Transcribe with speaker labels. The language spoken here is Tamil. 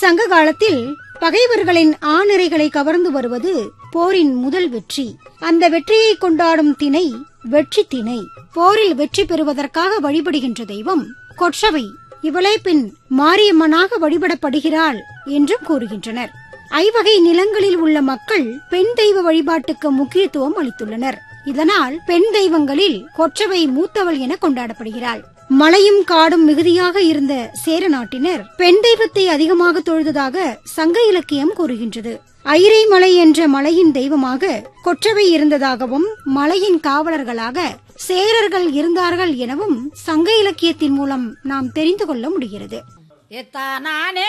Speaker 1: சங்க காலத்தில் பகைவர்களின் ஆணிரைகளை கவர்ந்து வருவது போரின் முதல் வெற்றி அந்த வெற்றியை கொண்டாடும் திணை வெற்றி திணை போரில் வெற்றி பெறுவதற்காக வழிபடுகின்ற தெய்வம் கொற்றவை இவளே பின் மாரியம்மனாக வழிபடப்படுகிறாள் என்றும் கூறுகின்றனர் ஐவகை நிலங்களில் உள்ள மக்கள் பெண் தெய்வ வழிபாட்டுக்கு முக்கியத்துவம் அளித்துள்ளனர் இதனால் பெண் தெய்வங்களில் கொற்றவை மூத்தவள் என கொண்டாடப்படுகிறாள் மலையும் காடும் மிகுதியாக இருந்த சேர நாட்டினர் பெண் தெய்வத்தை அதிகமாக தொழுததாக சங்க இலக்கியம் கூறுகின்றது ஐரை மலை என்ற மலையின் தெய்வமாக கொற்றவை இருந்ததாகவும் மலையின் காவலர்களாக சேரர்கள் இருந்தார்கள் எனவும் சங்க இலக்கியத்தின் மூலம் நாம் தெரிந்து கொள்ள முடிகிறது
Speaker 2: எத்தானானே